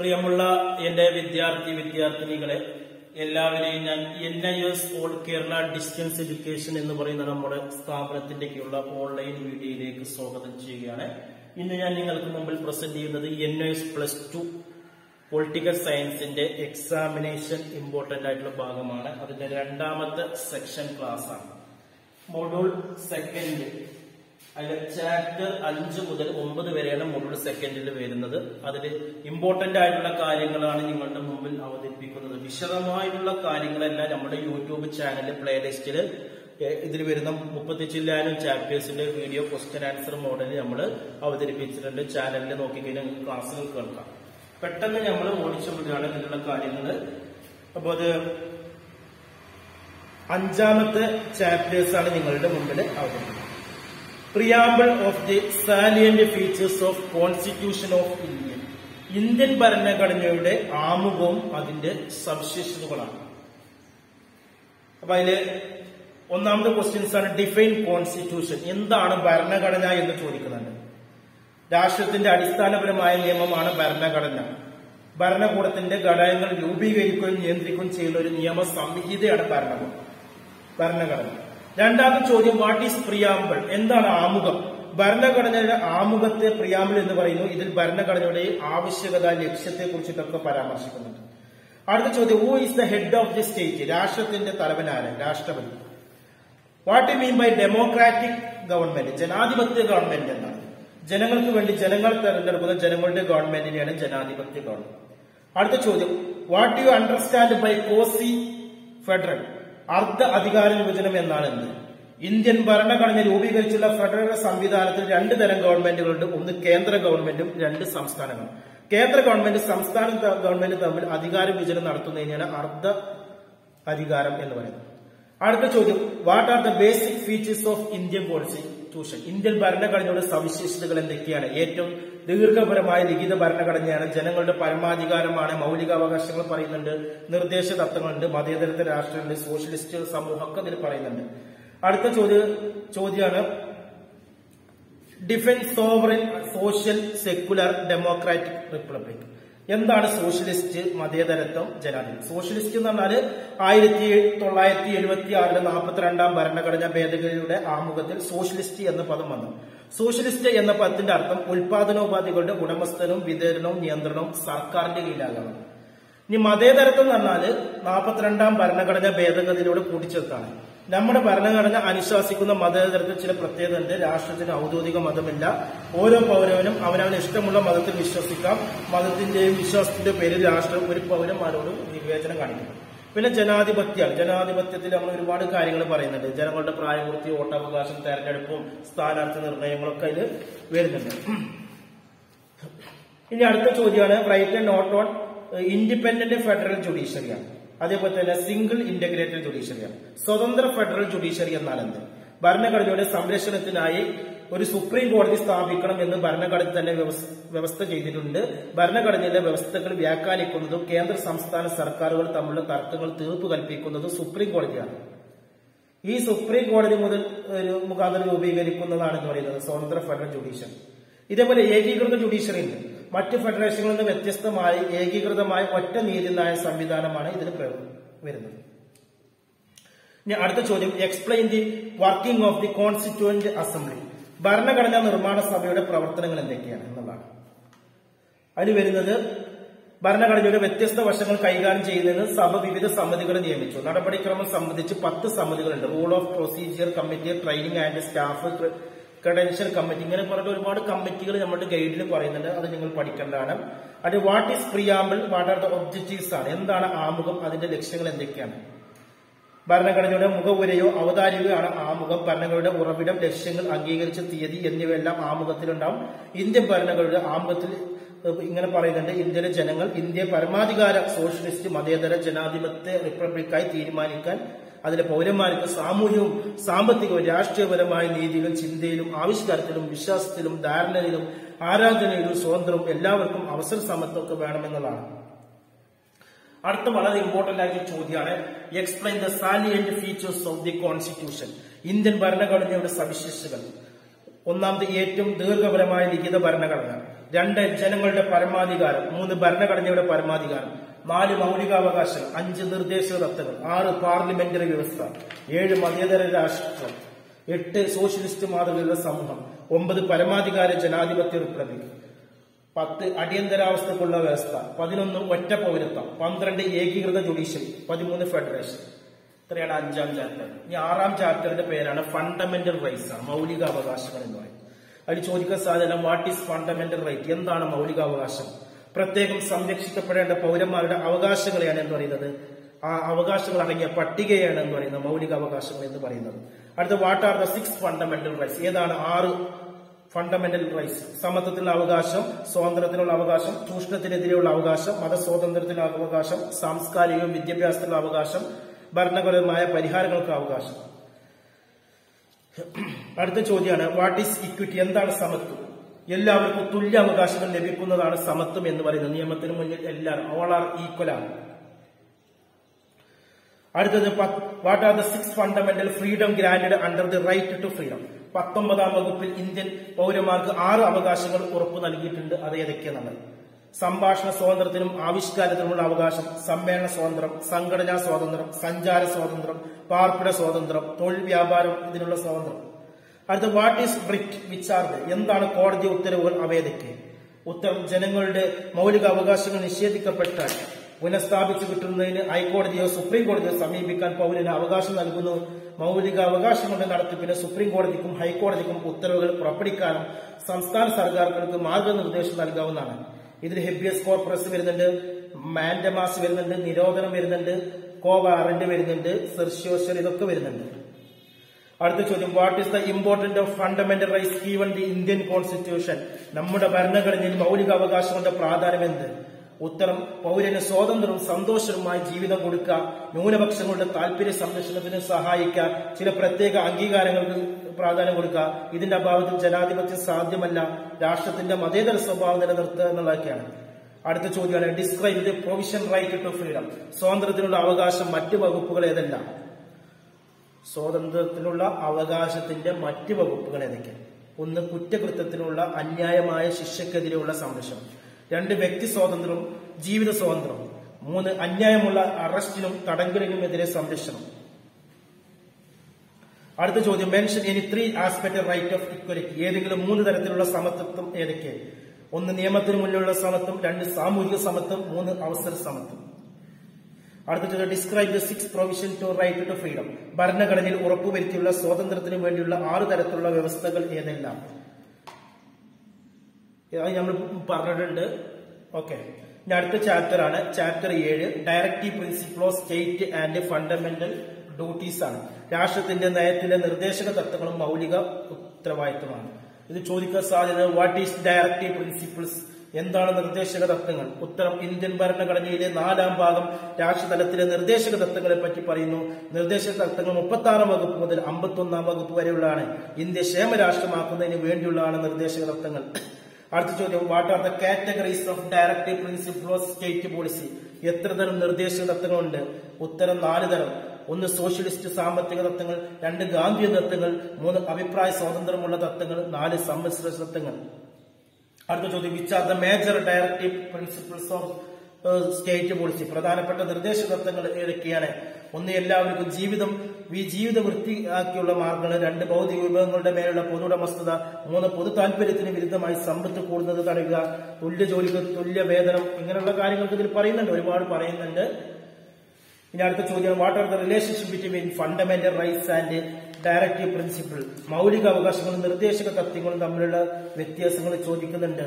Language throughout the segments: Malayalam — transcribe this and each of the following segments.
പ്രിയമുള്ള എന്റെ വിദ്യാർത്ഥി വിദ്യാർത്ഥിനികളെ എല്ലാവരെയും ഞാൻ N I S all Kerala distance education എന്ന് പറയുന്ന നമ്മുടെ സ്ഥാപനത്തിന്റെയൊക്കെയുള്ള ഓൺലൈൻ വീഡിയോയിലേക്ക് സ്വാഗതം ചെയ്യുകയാണ് ഇന്ന് ഞാൻ നിങ്ങൾക്ക് മുമ്പിൽ പ്രസന്റ് ചെയ്യുന്നത് N I S plus two political സയൻസിന്റെ എക്സാമിനേഷൻ ഇമ്പോർട്ടന്റ് ആയിട്ടുള്ള ഭാഗമാണ് അതിന്റെ രണ്ടാമത്തെ സെക്ഷൻ ക്ലാസ് ആണ് മൊഡ്യൂൾ സെക്കൻഡ് അതിൽ ചാപ്റ്റർ അഞ്ച് മുതൽ ഒമ്പത് വരെയാണ് മൊഡ്യൂൾ സെക്കൻഡിൽ വരുന്നത് അതിൽ ഇമ്പോർട്ടന്റ് ആയിട്ടുള്ള കാര്യങ്ങളാണ് നിങ്ങളുടെ മുമ്പിൽ അവതരിപ്പിക്കുന്നത് വിശദമായിട്ടുള്ള കാര്യങ്ങളെല്ലാം നമ്മുടെ യൂട്യൂബ് ചാനലിൽ പ്ലേലിസ്റ്റിൽ ഇതിൽ വരുന്ന മുപ്പത്തി ചില്ലാനും ചാപ്റ്റേഴ്സിന്റെ വീഡിയോ ക്വസ്റ്റ്യൻ ആൻസർ മോഡലിൽ നമ്മൾ അവതരിപ്പിച്ചിട്ടുണ്ട് ചാനലിൽ നോക്കിക്കഴിഞ്ഞാൽ നിങ്ങൾക്ക് ക്ലാസ്സുകൾ കേൾക്കാം പെട്ടെന്ന് നമ്മൾ ഓടിച്ചു വിടുകയാണ് ഇതിലുള്ള കാര്യങ്ങൾ അപ്പൊ അത് അഞ്ചാമത്തെ ചാപ്റ്റേഴ്സ് ആണ് നിങ്ങളുടെ മുമ്പിൽ അവതരിപ്പിക്കുന്നത് preamble of the salient features of constitution of India Indian ഭരണഘടനയുടെ ആമുഖവും അതിന്റെ സവിശേഷതകളാണ് അപ്പൊ അതില് ഒന്നാമത്തെ ക്വസ്റ്റ്യൻസ് ആണ് ഡിഫൈൻ കോൺസ്റ്റിറ്റ്യൂഷൻ എന്താണ് ഭരണഘടന എന്ന് ചോദിക്കുന്നുണ്ട് രാഷ്ട്രത്തിന്റെ അടിസ്ഥാനപരമായ നിയമമാണ് ഭരണഘടന ഭരണകൂടത്തിന്റെ ഘടകങ്ങൾ രൂപീകരിക്കുകയും നിയന്ത്രിക്കുകയും ചെയ്യുന്ന ഒരു നിയമ സംഹിതയാണ് ഭരണകൂടം ഭരണഘടന രണ്ടാമത്തെ ചോദ്യം വാട്ട് ഈസ് പ്രിയാമ്പിൾ എന്താണ് ആമുഖം ഭരണഘടനയുടെ ആമുഖത്തെ പ്രിയാമ്പിൾ എന്ന് പറയുന്നു ഇതിൽ ഭരണഘടനയുടെ ആവശ്യകത ലക്ഷ്യത്തെ കുറിച്ചിട്ടൊക്കെ പരാമർശിക്കുന്നുണ്ട് അടുത്ത ചോദ്യം who is the head of the state രാഷ്ട്രത്തിന്റെ തലവനാര് രാഷ്ട്രപതി what you mean by democratic government ജനാധിപത്യ ഗവൺമെന്റ് എന്നാണ് ജനങ്ങൾക്ക് വേണ്ടി ജനങ്ങൾ തെരഞ്ഞെടുക്കുന്ന ജനങ്ങളുടെ ഗവൺമെന്റിനെയാണ് ജനാധിപത്യ ഗവൺമെന്റ് അടുത്ത ചോദ്യം what you understand by quasi federal അർദ്ധ അധികാര വിഭജനം എന്നാണ് എന്ത് ഇന്ത്യൻ ഭരണഘടന രൂപീകരിച്ചുള്ള ഫെഡറൽ സംവിധാനത്തിൽ രണ്ട് തരം ഗവൺമെന്റുകളുണ്ട് ഒന്ന് കേന്ദ്ര ഗവൺമെന്റും രണ്ട് സംസ്ഥാനങ്ങളും കേന്ദ്ര ഗവൺമെന്റ് സംസ്ഥാന ഗവൺമെന്റ് തമ്മിൽ അധികാര വിഭജനം നടത്തുന്നതിനാണ് അർദ്ധ അധികാരം എന്ന് പറയുന്നത് അടുത്ത ചോദ്യം what are the basic features of Indian constitution Indian ഭരണഘടനയുടെ സവിശേഷതകൾ എന്തൊക്കെയാണ് ഏറ്റവും ദീർഘപരമായ ലിഖിത ഭരണഘടനയാണ് ജനങ്ങളുടെ പരമാധികാരമാണ് മൗലികാവകാശങ്ങൾ പറയുന്നുണ്ട് നിർദ്ദേശ തത്വങ്ങളുണ്ട് മതേതരത്വ രാഷ്ട്രമുണ്ട് സോഷ്യലിസ്റ്റ് സമൂഹം ഒക്കെ ഇതിൽ പറയുന്നുണ്ട് അടുത്ത ചോദ്യ ചോദ്യമാണ് defence sovereign social secular democratic republic എന്താണ് സോഷ്യലിസ്റ്റ് മതേതരത്വം ജനാധിപത്യം സോഷ്യലിസ്റ്റ് എന്ന് പറഞ്ഞാൽ ആയിരത്തി തൊള്ളായിരത്തി എഴുപത്തി ആറിലെ നാൽപ്പത്തിരണ്ടാം ഭരണഘടനാ ഭേദഗതിയുടെ ആമുഖത്തിൽ സോഷ്യലിസ്റ്റ് എന്ന പദം വന്നു സോഷ്യലിസ്റ്റ് എന്ന പദത്തിന്റെ അർത്ഥം ഉൽപാദനോപാധികളുടെ ഉടമസ്ഥനവും വിതരണവും നിയന്ത്രണവും സർക്കാരിന്റെ കീഴിലാകണം ഇനി മതേതരത്വം എന്ന് പറഞ്ഞാൽ നാൽപ്പത്തിരണ്ടാം ഭരണഘടനാ ഭേദഗതിയിലൂടെ കൂട്ടിച്ചേർത്താണ് നമ്മുടെ ഭരണഘടന അനുശാസിക്കുന്ന മതേതരത്തിൽ ചില പ്രത്യേകത ഉണ്ട് രാഷ്ട്രത്തിന് ഔദ്യോഗിക മതമില്ല ഓരോ പൗരവനും അവനവന് ഇഷ്ടമുള്ള മതത്തിൽ വിശ്വസിക്കാം മതത്തിന്റെയും വിശ്വാസത്തിന്റെ പേരിൽ രാഷ്ട്രം ഒരു പൗരന്മാരോട് വിവേചനം കാണിക്കണം പിന്നെ ജനാധിപത്യമാണ് ജനാധിപത്യത്തിൽ നമ്മൾ ഒരുപാട് കാര്യങ്ങൾ പറയുന്നുണ്ട് ജനങ്ങളുടെ പ്രായപൂർത്തി വോട്ടവകാശം തെരഞ്ഞെടുപ്പും സ്ഥാനാർത്ഥി നിർണയങ്ങളൊക്കെ അതിൽ വരുന്നുണ്ട് ഇനി അടുത്ത ചോദ്യമാണ് write and note on independent federal ജുഡീഷ്യറിയാണ് അതേപോലെ തന്നെ സിംഗിൾ ഇന്റഗ്രേറ്റഡ് ജുഡീഷ്യറിയാണ് സ്വതന്ത്ര ഫെഡറൽ ജുഡീഷ്യറി എന്നാൽ എന്ത് ഭരണഘടനയുടെ സംരക്ഷണത്തിനായി ഒരു സുപ്രീം കോടതി സ്ഥാപിക്കണം എന്ന് ഭരണഘടന തന്നെ വ്യവസ്ഥ ചെയ്തിട്ടുണ്ട് ഭരണഘടനയിലെ വ്യവസ്ഥകൾ വ്യാഖ്യാനിക്കുന്നതും കേന്ദ്ര സംസ്ഥാന സർക്കാരുകൾ തമ്മിലുള്ള തർക്കങ്ങൾ തീർപ്പ് കൽപ്പിക്കുന്നതും സുപ്രീം കോടതിയാണ് ഈ സുപ്രീം കോടതി മുതൽ ഒരു മുഖാന്തരം രൂപീകരിക്കുന്നതാണ് എന്ന് പറയുന്നത് സ്വതന്ത്ര ഫെഡറൽ ജുഡീഷ്യറി ഇതേപോലെ ഏകീകൃത ജുഡീഷ്യറി ഉണ്ട് മറ്റ് ഫെഡറേഷനുകളിൽ നിന്ന് വ്യത്യസ്തമായി ഏകീകൃതമായ ഒറ്റ നീതിന്യായ സംവിധാനമാണ് ഇതിന് വരുന്നത് ഇനി അടുത്ത ചോദ്യം explain the working of the constituent assembly ഭരണഘടനാ നിർമ്മാണ സഭയുടെ പ്രവർത്തനങ്ങൾ എന്തൊക്കെയാണ് എന്നുള്ളതാണ് അതിന് വരുന്നത് ഭരണഘടനയുടെ വ്യത്യസ്ത വശങ്ങൾ കൈകാര്യം ചെയ്യുന്നതിന് സഭ വിവിധ സമിതികൾ നിയമിച്ചു നടപടിക്രമം സംബന്ധിച്ച് പത്ത് സമിതികളുണ്ട് rule of procedure committee training and staff credential committee ഇങ്ങനെ പറഞ്ഞിട്ട് ഒരുപാട് കമ്മിറ്റികൾ നമ്മുടെ ഗൈഡിൽ പറയുന്നുണ്ട് അത് നിങ്ങൾ പഠിക്കേണ്ടതാണ് അത് what is preamble what are the objectives ആണ് എന്താണ് ആമുഖം അതിന്റെ ലക്ഷ്യങ്ങൾ എന്തൊക്കെയാണ് ഭരണഘടനയുടെ മുഖവുരയോ അവതാരികയോ ആണ് ആമുഖം ഭരണഘടനയുടെ ഉറവിടം ലക്ഷ്യങ്ങൾ അംഗീകരിച്ച തീയതി എന്നിവയെല്ലാം ആമുഖത്തിലുണ്ടാവും ഇന്ത്യൻ ഭരണഘടനയുടെ ആമുഖത്തിൽ ഇങ്ങനെ പറയുന്നുണ്ട് ഇന്ത്യയിലെ ജനങ്ങൾ ഇന്ത്യ പരമാധികാര സോഷ്യലിസ്റ്റ് മതേതര ജനാധിപത്യ റിപ്പബ്ലിക്കായി തീരുമാനിക്കാൻ അതിലെ പൗരന്മാർക്ക് സാമൂഹികവും സാമ്പത്തികവും രാഷ്ട്രീയപരമായ നീതിയിലും ചിന്തയിലും ആവിഷ്കാരത്തിലും വിശ്വാസത്തിലും ധാരണയിലും ആരാധനയിലും സ്വതന്ത്രവും എല്ലാവർക്കും അവസര സമത്വമൊക്കെ വേണമെന്നുള്ളതാണ് അടുത്ത വളരെ ഇമ്പോർട്ടന്റ് ആയിട്ടുള്ള ചോദ്യമാണ് explain the salient features of the constitution Indian ഭരണഘടനയുടെ സവിശേഷതകൾ ഒന്നാമത് ഏറ്റവും ദീർഘപരമായ ലിഖിത ഭരണഘടന രണ്ട് ജനങ്ങളുടെ പരമാധികാരം മൂന്ന് ഭരണഘടനയുടെ പരമാധികാരം നാല് മൗലികാവകാശങ്ങൾ അഞ്ച് നിർദ്ദേശ തത്വങ്ങൾ ആറ് പാർലമെന്ററി വ്യവസ്ഥ ഏഴ് മതേതര രാഷ്ട്രം എട്ട് സോഷ്യലിസ്റ്റ് മാതൃകയുള്ള സമൂഹം ഒമ്പത് പരമാധികാര ജനാധിപത്യ റിപ്പബ്ലിക് പത്ത് അടിയന്തരാവസ്ഥക്കുള്ള വ്യവസ്ഥ പതിനൊന്ന് ഒറ്റ പൗരത്വം പന്ത്രണ്ട് ഏകീകൃത ജുഡീഷ്യറി പതിമൂന്ന് ഫെഡറേഷൻ ഇത്രയാണ് അഞ്ചാം ചാപ്റ്റർ ഇനി ആറാം ചാപ്റ്ററിന്റെ പേരാണ് ഫണ്ടമെന്റൽ റൈറ്റ്സ് ആണ് മൗലിക അവകാശങ്ങൾ എന്ന് പറയും അതിൽ ചോദിക്കാൻ സാധ്യത വാട്ട് ഈസ് ഫണ്ടമെന്റൽ റൈറ്റ് എന്താണ് മൗലികാവകാശം പ്രത്യേകം സംരക്ഷിക്കപ്പെടേണ്ട പൗരന്മാരുടെ അവകാശങ്ങളെയാണ് എന്ന് പറയുന്നത് ആ അവകാശങ്ങൾ അടങ്ങിയ പട്ടികയാണ് എന്ന് പറയുന്നത് മൗലിക അവകാശങ്ങൾ എന്ന് പറയുന്നത് അടുത്ത what are the six fundamental rights ഏതാണ് ആറ് ഫണ്ടമെന്റൽ റൈറ്റ്സ് സമത്വത്തിനുള്ള അവകാശം സ്വാതന്ത്ര്യത്തിനുള്ള അവകാശം ചൂഷണത്തിനെതിരെയുള്ള അവകാശം മതസ്വാതന്ത്ര്യത്തിനുള്ള അവകാശം സാംസ്കാരികവും വിദ്യാഭ്യാസത്തിനുള്ള അവകാശം ഭരണപരമായ പരിഹാരങ്ങൾക്ക് അവകാശം അടുത്ത ചോദ്യമാണ് വാട്ട് ഈസ് ഇക്വിറ്റി എന്താണ് സമത്വം എല്ലാവർക്കും തുല്യ അവകാശങ്ങൾ ലഭിക്കുന്നതാണ് സമത്വം എന്ന് പറയുന്നത് നിയമത്തിന് മുന്നിൽ എല്ലാവരും ഓൾ ആർ ഈക്വൽ ആണ് അടുത്തത് what are the six fundamental freedom grand under the right to freedom പത്തൊമ്പതാം വകുപ്പിൽ ഇന്ത്യൻ പൗരന്മാർക്ക് ആറ് അവകാശങ്ങൾ ഉറപ്പു നൽകിയിട്ടുണ്ട് അത് ഏതൊക്കെയാണ് സംഭാഷണ സ്വാതന്ത്ര്യത്തിനും ആവിഷ്കാരത്തിനുമുള്ള അവകാശം സമ്മേളന സ്വാതന്ത്ര്യം സംഘടനാ സ്വാതന്ത്ര്യം സഞ്ചാര സ്വാതന്ത്ര്യം പാർപ്പിട സ്വാതന്ത്ര്യം തൊഴിൽ വ്യാപാരം ഇതിനുള്ള സ്വാതന്ത്ര്യം അടുത്ത വാട്ട് ഈസ് ബ്രിറ്റ് വിച്ചാർഡ് എന്താണ് കോടതി ഉത്തരവുകൾ അവയതൊക്കെ ഉത്തരം ജനങ്ങളുടെ മൗലിക അവകാശങ്ങൾ നിഷേധിക്കപ്പെട്ടാൽ പുനഃസ്ഥാപിച്ചു കിട്ടുന്നതിന് ഹൈക്കോടതിയോ സുപ്രീം കോടതിയോ സമീപിക്കാൻ പൗരന് അവകാശം നൽകുന്നു മൗലിക അവകാശങ്ങളുടെ നടത്തിപ്പിന് സുപ്രീം കോടതിക്കും ഹൈക്കോടതിക്കും ഉത്തരവുകൾ പുറപ്പെടുവിക്കാനും സംസ്ഥാന സർക്കാരുകൾക്ക് മാർഗനിർദ്ദേശം നൽകാവുന്നതാണ് ഇതിൽ ഹെബിയസ് കോർപ്പറസ് വരുന്നുണ്ട് മാൻഡമാസ് വരുന്നുണ്ട് നിരോധനം വരുന്നുണ്ട് കോ വാറന്റ് വരുന്നുണ്ട് സെർഷ്യോഷ്യൽ ഇതൊക്കെ വരുന്നുണ്ട് അടുത്ത ചോദ്യം what is the important of fundamental rights given the Indian constitution നമ്മുടെ ഭരണഘടനയിൽ മൗലിക അവകാശങ്ങളുടെ പ്രാധാന്യം എന്ത് ഉത്തരം പൗരന് സ്വാതന്ത്ര്യവും സന്തോഷവുമായി ജീവിതം കൊടുക്കുക ന്യൂനപക്ഷങ്ങളുടെ താല്പര്യ സംരക്ഷണത്തിന് സഹായിക്കുക ചില പ്രത്യേക അംഗീകാരങ്ങൾക്ക് പ്രാധാന്യം കൊടുക്കുക ഇതിന്റെ അഭാവത്തിൽ ജനാധിപത്യം സാധ്യമല്ല രാഷ്ട്രത്തിന്റെ മതേതര സ്വഭാവം നിലനിർത്തുക എന്നുള്ളതൊക്കെയാണ് അടുത്ത ചോദ്യമാണ് describe the provision right to freedom സ്വാതന്ത്ര്യത്തിനുള്ള അവകാശം മറ്റ് വകുപ്പുകൾ ഏതെല്ലാം സ്വാതന്ത്ര്യത്തിനുള്ള അവകാശത്തിന്റെ മറ്റ് വകുപ്പുകൾ ഏതൊക്കെ ഒന്ന് കുറ്റകൃത്യത്തിനുള്ള അന്യായമായ ശിക്ഷക്കെതിരെയുള്ള സംരക്ഷണം രണ്ട് വ്യക്തി സ്വാതന്ത്ര്യം ജീവിത സ്വാതന്ത്ര്യം മൂന്ന് അന്യായമുള്ള അറസ്റ്റിനും തടങ്കലിനുമെതിരെ സംരക്ഷണം അടുത്ത ചോദ്യം mention any three aspect right of equality ഏതെങ്കിലും മൂന്ന് തരത്തിലുള്ള സമത്വം ഏതൊക്കെ ഒന്ന് നിയമത്തിന് മുന്നിലുള്ള സമത്വം രണ്ട് സാമൂഹിക സമത്വം മൂന്ന് അവസര സമത്വം അടുത്തത് describe the six provision to right to freedom ഭരണഘടനയിൽ ഉറപ്പുവരുത്തിയുള്ള സ്വാതന്ത്ര്യത്തിന് വേണ്ടിയുള്ള ആറ് തരത്തിലുള്ള വ്യവസ്ഥകൾ ഏതെല്ലാം അത് നമ്മൾ പറഞ്ഞിട്ടുണ്ട് ഓക്കെ ഇനി അടുത്ത ചാപ്റ്റർ ആണ് ചാപ്റ്റർ ഏഴ് directive principle of state and fundamental duties ആണ് രാഷ്ട്രത്തിന്റെ നയത്തിലെ നിർദ്ദേശക തത്വങ്ങളും മൗലിക ഉത്തരവാദിത്തമാണ് ഇത് ചോദിക്കാൻ സാധ്യത വാട്ട് ഈസ് ഡയറക്റ്റീവ് പ്രിൻസിപ്പിൾസ് എന്താണ് നിർദ്ദേശക തത്വങ്ങൾ ഉത്തരം ഇന്ത്യൻ ഭരണഘടനയിലെ നാലാം ഭാഗം രാഷ്ട്രതലത്തിലെ നിർദ്ദേശക തത്വങ്ങളെ പറ്റി പറയുന്നു നിർദ്ദേശക തത്വങ്ങൾ മുപ്പത്തി ആറാം വകുപ്പ് മുതൽ അമ്പത്തി ഒന്നാം വകുപ്പ് വരെയുള്ളതാണ് ഇന്ത്യ ക്ഷേമരാഷ്ട്രമാക്കുന്നതിന് വേണ്ടിയുള്ളതാണ് നിർദ്ദേശക തത്വങ്ങൾ അടുത്ത ചോദ്യം what are the categories of directive principle of state policy എത്ര തരം നിർദ്ദേശക തത്വങ്ങളുണ്ട് ഉത്തരം നാല് തരം ഒന്ന് സോഷ്യലിസ്റ്റ് സാമ്പത്തിക തത്വങ്ങൾ രണ്ട് ഗാന്ധിയ തത്വങ്ങൾ മൂന്ന് അഭിപ്രായ സ്വാതന്ത്ര്യമുള്ള തത്വങ്ങൾ നാല് സമ്മിശ്ര തത്വങ്ങൾ അടുത്ത ചോദ്യം which are the major directive principles of state policy പ്രധാനപ്പെട്ട നിർദ്ദേശ തത്വങ്ങൾ ഏതൊക്കെയാണ് ഒന്ന് എല്ലാവർക്കും ജീവിതം ഈ ജീവിത വൃത്തിയാക്കിയുള്ള മാർഗങ്ങൾ രണ്ട് ഭൗതിക വിഭവങ്ങളുടെ മേലുള്ള പൊതുടമസ്ഥത മൂന്ന് പൊതു താല്പര്യത്തിന് വിരുദ്ധമായി സമ്പത്ത് കൂടുന്നത് തടയുക തുല്യ ജോലിക്ക് തുല്യ വേതനം ഇങ്ങനെയുള്ള കാര്യങ്ങൾക്ക് ഇതിൽ പറയുന്നുണ്ട് ഒരുപാട് പറയുന്നുണ്ട് ഇനി അടുത്ത ചോദ്യം what are the relationship between fundamental rights and directive principle മൗലിക അവകാശങ്ങളും നിർദ്ദേശക തത്വങ്ങളും തമ്മിലുള്ള വ്യത്യാസങ്ങൾ ചോദിക്കുന്നുണ്ട്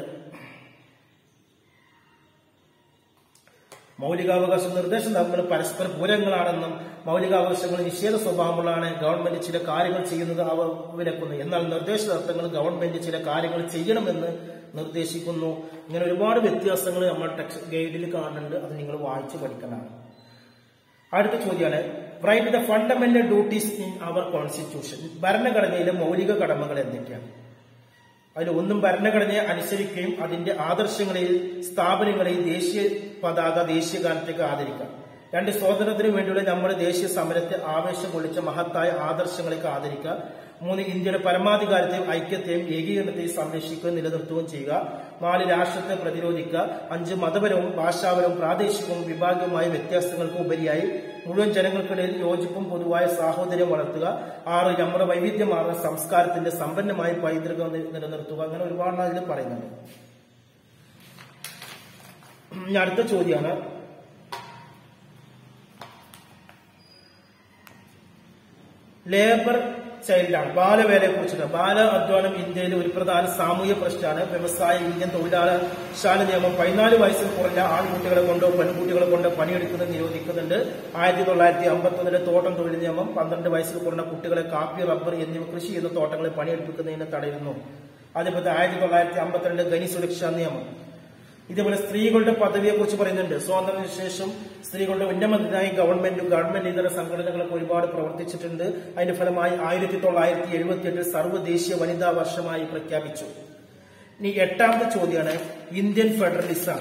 മൗലികാവകാശ നിർദ്ദേശം തമ്മിൽ പരസ്പര പൂരങ്ങളാണെന്നും മൗലികാവകാശങ്ങൾ നിഷേധ സ്വഭാവമുള്ളതാണ് ഗവൺമെന്റ് ചില കാര്യങ്ങൾ ചെയ്യുന്നത് അവ വിലക്കുന്നു എന്നാൽ നിർദ്ദേശ തത്വങ്ങൾ ഗവൺമെന്റ് ചില കാര്യങ്ങൾ ചെയ്യണമെന്ന് നിർദ്ദേശിക്കുന്നു ഇങ്ങനെ ഒരുപാട് വ്യത്യാസങ്ങൾ നമ്മൾ ടെക്സ്റ്റ് ഗൈഡിൽ കാണുന്നുണ്ട് അത് നിങ്ങൾ വായിച്ചു പഠിക്കുന്നതാണ് അടുത്ത ചോദ്യമാണ് write the fundamental duties in our constitution ഭരണഘടനയിലെ മൗലിക കടമകൾ എന്തൊക്കെയാണ് അതിൽ ഒന്നും ഭരണഘടനയെ അനുസരിക്കുകയും അതിന്റെ ആദർശങ്ങളെയും സ്ഥാപനങ്ങളെയും ദേശീയ പതാക ദേശീയ ഗാനത്തേക്ക് ആദരിക്കാം രണ്ട് സ്വാതന്ത്ര്യത്തിന് വേണ്ടിയുള്ള നമ്മുടെ ദേശീയ സമരത്തെ ആവേശം കൊള്ളിച്ച മഹത്തായ ആദർശങ്ങളേക്ക് ആദരിക്കുക മൂന്ന് ഇന്ത്യയുടെ പരമാധികാരത്തെയും ഐക്യത്തെയും ഏകീകരണത്തെയും സംരക്ഷിക്കുകയും നിലനിർത്തുകയും ചെയ്യുക നാല് രാഷ്ട്രത്തെ പ്രതിരോധിക്കുക അഞ്ച് മതപരവും ഭാഷാപരവും പ്രാദേശികവും വിഭാഗീയവുമായ വ്യത്യാസങ്ങൾക്ക് ഉപരിയായി മുഴുവൻ ജനങ്ങൾക്കിടയിൽ യോജിപ്പും പൊതുവായ സാഹോദര്യം വളർത്തുക ആറ് നമ്മുടെ വൈവിധ്യമാർന്ന സംസ്കാരത്തിന്റെ സമ്പന്നമായ പൈതൃകം നി- നിലനിർത്തുക അങ്ങനെ ഒരുപാട് അതിൽ പറയുന്നുണ്ട് ഇനി അടുത്ത ചോദ്യമാണ് ലേബർ ചൈൽഡാണ് ബാലവേലയെ കുറിച്ചിട്ട് ബാല അധ്വാനം ഇന്ത്യയിലെ ഒരു പ്രധാന സാമൂഹ്യ പ്രശ്നമാണ് വ്യവസായ ഇന്ത്യൻ തൊഴിലാളശാല നിയമം പതിനാല് വയസ്സിൽ കുറഞ്ഞ ആൺകുട്ടികളെ കൊണ്ടോ പെൺകുട്ടികളെ കൊണ്ടോ പണിയെടുക്കുന്നത് നിരോധിക്കുന്നുണ്ട് ആയിരത്തി തൊള്ളായിരത്തി അമ്പത്തി ഒന്നിലെ തോട്ടം തൊഴിൽ നിയമം പന്ത്രണ്ട് വയസ്സിൽ കുറഞ്ഞ കുട്ടികളെ കാപ്പി റബ്ബർ എന്നിവ കൃഷി ചെയ്യുന്ന തോട്ടങ്ങളെ പണിയെടുപ്പിക്കുന്നതിന് തടയുന്നു അതേപോലെ ആയിരത്തി തൊള്ളായിരത്തി അമ്പത്തിരണ്ട് ഖനി സുരക്ഷാ നിയമം ഇതേപോലെ സ്ത്രീകളുടെ പദവിയെ കുറിച്ച് പറയുന്നുണ്ട് സ്വാതന്ത്ര്യത്തിന് ശേഷം സ്ത്രീകളുടെ ഉന്നമനത്തിനായി ഗവൺമെന്റും ഗവൺമെന്റ് ഇതര സംഘടനകളൊക്കെ ഒരുപാട് പ്രവർത്തിച്ചിട്ടുണ്ട് അതിന്റെ ഫലമായി ആയിരത്തി തൊള്ളായിരത്തി എഴുപത്തി എട്ടിൽ സർവ്വദേശീയ വനിതാ വർഷമായി പ്രഖ്യാപിച്ചു ഇനി എട്ടാമത്തെ ചോദ്യമാണ് ഇന്ത്യൻ ഫെഡറലിസം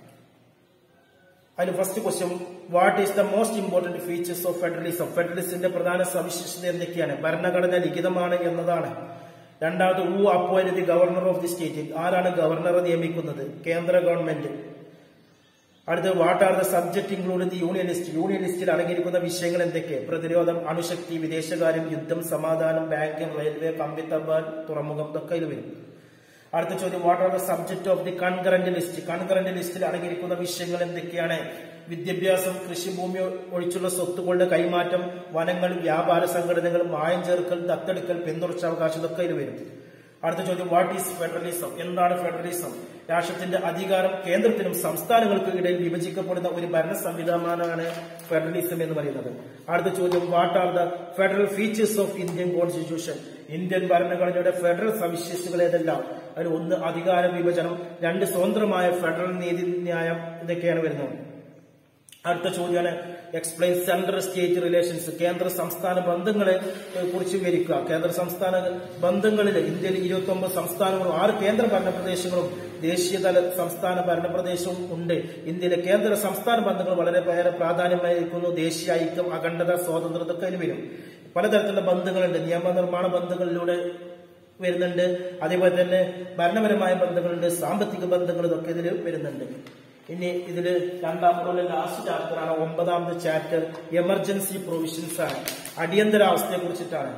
അതിന് first question what is the most important features of federalism ഫെഡറലിസത്തിന്റെ പ്രധാന സവിശേഷത എന്തൊക്കെയാണ് ഭരണഘടന ലിഖിതമാണ് എന്നതാണ് രണ്ടാമത് who appoint the governor of the state ആരാണ് ഗവർണറെ നിയമിക്കുന്നത് കേന്ദ്ര ഗവൺമെന്റ് അടുത്ത് what are the subject include the union list union ലിസ്റ്റിൽ അടങ്ങിയിരിക്കുന്ന വിഷയങ്ങൾ എന്തൊക്കെ പ്രതിരോധം അണുശക്തി വിദേശകാര്യം യുദ്ധം സമാധാനം ബാങ്കിംഗ് റെയിൽവേ കമ്പി തപാൽ തുറമുഖം ഇതൊക്കെ ഇതിൽ വരും അടുത്ത ചോദ്യം what are the subject of the concurrent list concurrent ലിസ്റ്റിൽ അടങ്ങിയിരിക്കുന്ന വിഷയങ്ങൾ എന്തൊക്കെയാണ് വിദ്യാഭ്യാസം കൃഷിഭൂമി ഒഴിച്ചുള്ള സ്വത്തുക്കളുടെ കൈമാറ്റം വനങ്ങൾ വ്യാപാര സംഘടനകൾ മായം ചേർക്കൽ ദത്തെടുക്കൽ പിന്തുടർച്ചാവകാശം ഇതൊക്കെ ഇതിൽ വരും അടുത്ത ചോദ്യം വാട്ട് ഈസ് ഫെഡറലിസം എന്താണ് ഫെഡറലിസം രാഷ്ട്രത്തിന്റെ അധികാരം കേന്ദ്രത്തിനും സംസ്ഥാനങ്ങൾക്കും ഇടയിൽ വിഭജിക്കപ്പെടുന്ന ഒരു ഭരണ സംവിധാനമാണ് ഫെഡറലിസം എന്ന് പറയുന്നത് അടുത്ത ചോദ്യം what are the federal features of Indian constitution Indian ഭരണഘടനയുടെ ഫെഡറൽ സവിശേഷതകൾ ഏതെല്ലാം അതിൽ ഒന്ന് അധികാര വിഭജനം രണ്ട് സ്വതന്ത്രമായ ഫെഡറൽ നീതിന്യായം ഇതൊക്കെയാണ് വരുന്നത് അടുത്ത ചോദ്യമാണ് എക്സ്പ്ലെയിൻ സെൻട്രൽ സ്റ്റേറ്റ് റിലേഷൻസ് കേന്ദ്ര സംസ്ഥാന ബന്ധങ്ങളെ ഏഹ്, കുറിച്ച് വിവരിക്കുക കേന്ദ്ര സംസ്ഥാന ബന്ധങ്ങളിൽ ഇന്ത്യയിൽ ഇരുപത്തി ഒമ്പത് സംസ്ഥാനങ്ങളും ആറ് കേന്ദ്ര ഭരണപ്രദേശങ്ങളും ദേശീയതല സംസ്ഥാന ഭരണപ്രദേശവും ഉണ്ട് ഇന്ത്യയിലെ കേന്ദ്ര സംസ്ഥാന ബന്ധങ്ങൾ വളരെ ഏറെ പ്രാധാന്യമായിരിക്കുന്നു ദേശീയ ഐക്യം അഖണ്ഡത സ്വാതന്ത്ര്യം ഇതൊക്കെ അതിൽ വരും പലതരത്തിലുള്ള ബന്ധങ്ങളുണ്ട് നിയമനിർമ്മാണ ബന്ധങ്ങളിലൂടെ വരുന്നുണ്ട് അതേപോലെ തന്നെ ഭരണപരമായ ബന്ധങ്ങളുണ്ട് സാമ്പത്തിക ബന്ധങ്ങൾ ഇതൊക്കെ ഇതിൽ വരുന്നുണ്ട് ഇനി ഇതില് രണ്ടാമത്തെ ലാസ്റ്റ് ചാപ്റ്റർ ആണ് ഒമ്പതാമത്തെ ചാപ്റ്റർ എമർജൻസി പ്രൊവിഷൻസ് ആണ് അടിയന്തരാവസ്ഥയെ കുറിച്ചിട്ടാണ്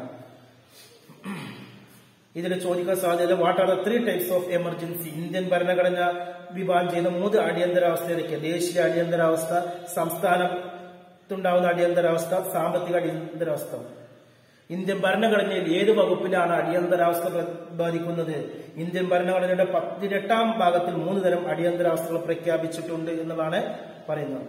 ഇതിൽ ചോദിക്കാൻ സാധ്യത what are the three types of emergency Indian ഭരണഘടന വിഭാഗം ചെയ്യുന്ന മൂന്ന് അടിയന്തരാവസ്ഥ ഏതൊക്കെ ദേശീയ അടിയന്തരാവസ്ഥ സംസ്ഥാനത്തുണ്ടാവുന്ന അടിയന്തരാവസ്ഥ സാമ്പത്തിക അടിയന്തരാവസ്ഥ ഇന്ത്യൻ ഭരണഘടനയിൽ ഏത് വകുപ്പിലാണ് അടിയന്തരാവസ്ഥ പ്ര- ബാധിക്കുന്നത് ഇന്ത്യൻ ഭരണഘടനയുടെ പതിനെട്ടാം ഭാഗത്തിൽ മൂന്ന് തരം അടിയന്തരാവസ്ഥകൾ പ്രഖ്യാപിച്ചിട്ടുണ്ട് എന്നതാണ് പറയുന്നത്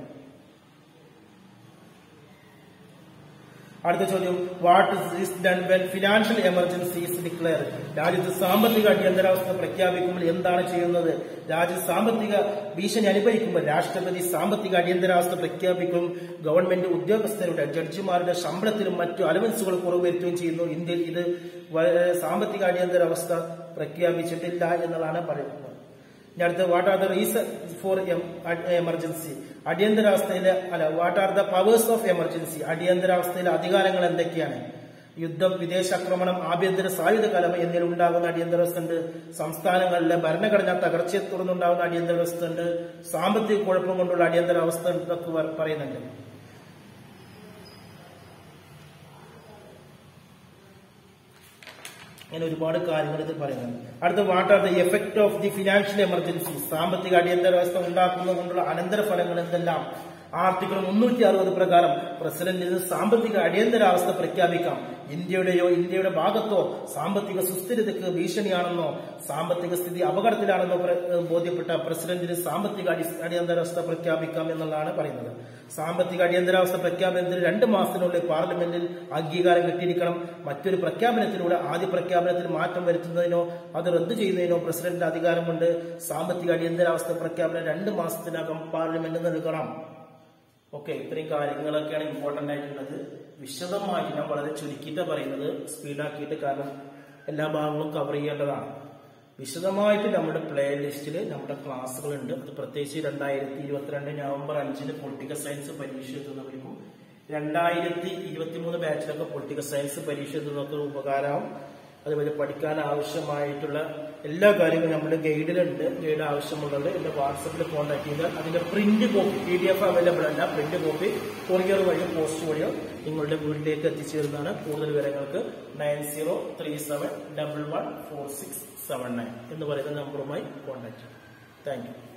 അടുത്ത ചോദ്യം what is done when financial emergency is declare രാജ്യത്ത് സാമ്പത്തിക അടിയന്തരാവസ്ഥ പ്രഖ്യാപിക്കുമ്പോൾ എന്താണ് ചെയ്യുന്നത് രാജ്യത്ത് സാമ്പത്തിക ഭീഷണി അനുഭവിക്കുമ്പോൾ രാഷ്ട്രപതി സാമ്പത്തിക അടിയന്തരാവസ്ഥ പ്രഖ്യാപിക്കും ഗവൺമെന്റ് ഉദ്യോഗസ്ഥരുടെ ജഡ്ജിമാരുടെ ശമ്പളത്തിലും മറ്റു അലവൻസുകൾ കുറവ് വരുത്തുകയും ചെയ്യുന്നു ഇന്ത്യയിൽ ഇത് വളരെ സാമ്പത്തിക അടിയന്തരാവസ്ഥ പ്രഖ്യാപിച്ചിട്ടില്ല എന്നതാണ് പറയുന്നത് ഇനി അടുത്ത what are the reason for emergency അടിയന്തരാവസ്ഥയിലെ അല്ല what are the powers of emergency അടിയന്തരാവസ്ഥയിലെ അധികാരങ്ങൾ എന്തൊക്കെയാണ് യുദ്ധം വിദേശാക്രമണം ആഭ്യന്തര സായുധ കലമ എന്നിവ ഉണ്ടാകുന്ന അടിയന്തരാവസ്ഥ ഉണ്ട് സംസ്ഥാനങ്ങളിലെ ഭരണഘടനാ തകർച്ചയെ തുടർന്നുണ്ടാകുന്ന അടിയന്തരാവസ്ഥ ഉണ്ട് സാമ്പത്തിക കുഴപ്പം കൊണ്ടുള്ള അടിയന്തരാവസ്ഥ എന്നൊക്കെ പറ- പറയുന്നുണ്ട് അങ്ങനെ ഒരുപാട് കാര്യങ്ങൾ ഇത് പറയുന്നുണ്ട് അടുത്ത what are the effect of the financial emergency സാമ്പത്തിക അടിയന്തരാവസ്ഥ ഉണ്ടാക്കുന്നത് കൊണ്ടുള്ള അനന്തരഫലങ്ങൾ എന്തെല്ലാം ആർട്ടിക്കിൾ മുന്നൂറ്റി അറുപത് പ്രകാരം പ്രസിഡന്റിന് സാമ്പത്തിക അടിയന്തരാവസ്ഥ പ്രഖ്യാപിക്കാം ഇന്ത്യയുടെയോ ഇന്ത്യയുടെ ഭാഗത്തോ സാമ്പത്തിക സുസ്ഥിരതയ്ക്ക് ഭീഷണിയാണെന്നോ സാമ്പത്തിക സ്ഥിതി അപകടത്തിലാണെന്നോ പ്ര- ഏഹ് ബോധ്യപ്പെട്ട പ്രസിഡന്റിന് സാമ്പത്തിക അടി അടിയന്തരാവസ്ഥ പ്രഖ്യാപിക്കാം എന്നുള്ളതാണ് പറയുന്നത് സാമ്പത്തിക അടിയന്തരാവസ്ഥ പ്രഖ്യാപനത്തിന് രണ്ട് മാസത്തിനുള്ളിൽ പാർലമെന്റിൽ അംഗീകാരം കിട്ടിയിരിക്കണം മറ്റൊരു പ്രഖ്യാപനത്തിലൂടെ ആദ്യ പ്രഖ്യാപനത്തിൽ മാറ്റം വരുത്തുന്നതിനോ അത് റദ്ദു ചെയ്യുന്നതിനോ പ്രസിഡന്റിന്റെ അധികാരമുണ്ട് സാമ്പത്തിക അടിയന്തരാവസ്ഥ പ്രഖ്യാപനം രണ്ട് മാസത്തിനകം പാർലമെന്റ് നൽകണം ഓക്കെ ഇത്രയും കാര്യങ്ങളൊക്കെയാണ് ഇമ്പോർട്ടന്റ് ആയിട്ടുള്ളത് വിശദമായിട്ട് ഞാൻ വളരെ ചുരുക്കിയിട്ട് പറയുന്നത് സ്പീഡാക്കിയിട്ട് കാരണം എല്ലാ ഭാഗങ്ങളും കവർ ചെയ്യേണ്ടതാണ് വിശദമായിട്ട് നമ്മുടെ പ്ലേ ലിസ്റ്റിൽ നമ്മുടെ ക്ലാസ്സുകളുണ്ട് അത് പ്രത്യേകിച്ച് രണ്ടായിരത്തി ഇരുപത്തിരണ്ട് നവംബർ അഞ്ചിന് പൊളിറ്റിക്കൽ സയൻസ് പരീക്ഷ എത്തുന്നവർക്കും രണ്ടായിരത്തി ഇരുപത്തി മൂന്ന് ബാച്ചിലൊക്കെ പൊളിറ്റിക്കൽ സയൻസ് പരീക്ഷ എഴുതുന്നതൊക്കെ ഉപകാരമാവും അതുപോലെ പഠിക്കാൻ ആവശ്യമായിട്ടുള്ള എല്ലാ കാര്യങ്ങളും നമ്മുടെ ഗൈഡിലുണ്ട് ഗൈഡ് ആവശ്യമുള്ളത് എന്റെ വാട്സപ്പിൽ കോൺടാക്ട് ചെയ്താൽ അതിന്റെ print copy P D F available അല്ല പ്രിന്റ് കോപ്പി കൊറിയർ വഴിയോ പോസ്റ്റ് വഴിയോ നിങ്ങളുടെ വീട്ടിലേക്ക് എത്തിച്ചേരുന്നതാണ് കൂടുതൽ വിവരങ്ങൾക്ക് nine zero three seven double one four six seven nine എന്ന് പറയുന്ന നമ്പറുമായി കോൺടാക്ട് ചെയ്യും താങ്ക് യു